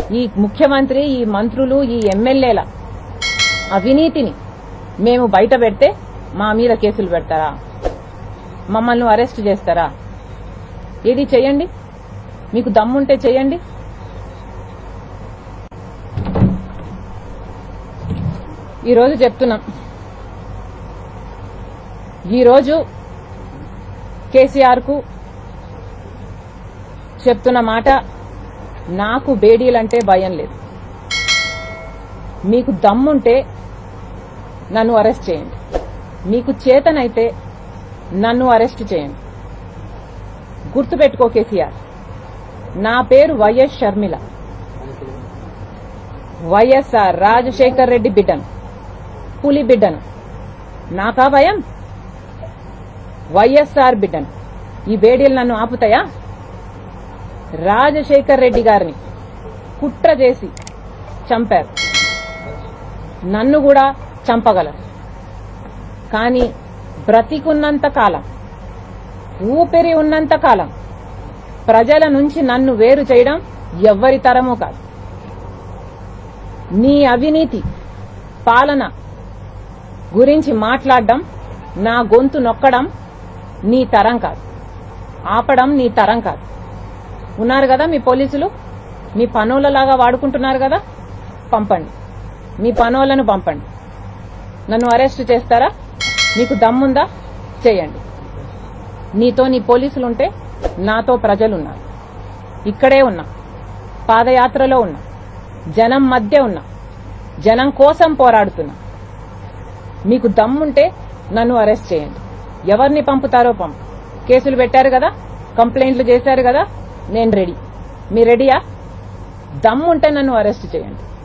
ఈ ముఖ్యమంత్రి ఈ మంత్రులు ఈ ఎమ్మెల్యేల అవినీతిని మేము బయట పెడితే మా మీద కేసులు పెడతారా మమ్మల్ని అరెస్ట్ చేస్తారా ఏది చేయండి మీకు దమ్ముంటే చేయండి ఈరోజు చెప్తున్నాం ఈరోజు కేసీఆర్ కు చెప్తున్న మాట నాకు బేడీలంటే భయం లేదు మీకు దమ్ముంటే నన్ను అరెస్ట్ చేయండి మీకు చేతనైతే నన్ను అరెస్ట్ చేయండి గుర్తుపెట్టుకో కేసీఆర్ నా పేరు వైఎస్ షర్మిల వైఎస్ఆర్ రాజశేఖర్ రెడ్డి బిడ్డను పులి బిడ్డను నాకా భయం వైఎస్ఆర్ బిడ్డను ఈ బేడీలు నన్ను ఆపుతాయా రాజశేఖర్ రెడ్డి గారిని కుట్ర చేసి చంపారు నన్ను కూడా చంపగలరు కానీ బ్రతికున్నంత కాలం ఊపిరి ఉన్నంత కాలం ప్రజల నుంచి నన్ను వేరు చేయడం ఎవ్వరి తరమూ కాదు నీ అవినీతి పాలన గురించి మాట్లాడడం నా గొంతు నొక్కడం నీ తరం కాదు ఆపడం నీ తరం కాదు ఉన్నారు కదా మీ పోలీసులు మీ పనులలాగా వాడుకుంటున్నారు కదా పంపండి మీ పనులను పంపండి నన్ను అరెస్ట్ చేస్తారా మీకు దమ్ముందా చేయండి నీతో నీ పోలీసులుంటే నాతో ప్రజలున్నారు ఇక్కడే ఉన్నా పాదయాత్రలో ఉన్నా జనం మధ్య ఉన్నా జనం కోసం పోరాడుతున్నా మీకు దమ్ముంటే నన్ను అరెస్ట్ చేయండి ఎవరిని పంపుతారో పంపు కేసులు పెట్టారు కదా కంప్లైంట్లు చేశారు కదా నేను రెడీ మీ రెడీయా దమ్ముంటే నన్ను అరెస్ట్ చేయండి